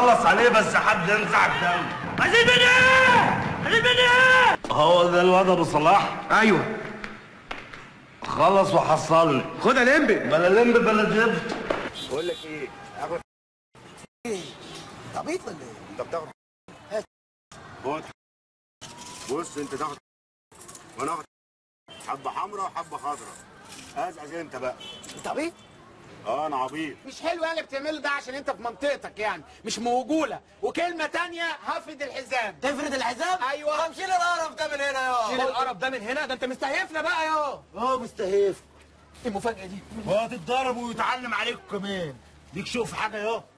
هخلص عليه بس حد ينزع الدم عايزين مني ايه؟ عايزين مني ايه؟ هو ده الواد ابو صلاح ايوه خلص وحصلني خدها لمبي بلا لمب بلا زفت بقول لك ايه اخد عبيط ولا ايه؟ انت بتاخد خد بص انت تاخد وانا اخد حبه حمراء وحبه خضراء ازعز انت بقى انت عبيط؟ اه انا عبيط مش حلو يعني بتعمله ده عشان انت في منطقتك يعني مش موجوله وكلمه تانية هفرد الحزام تفرد الحزام؟ ايوه طب شيل القرف ده من هنا يا شيل القرف ده من هنا ده انت مستهيفنا بقى يا اه مستهيف ايه المفاجاه دي وهتتضرب ويتعلم عليكم كمان ليك شوف حاجه يا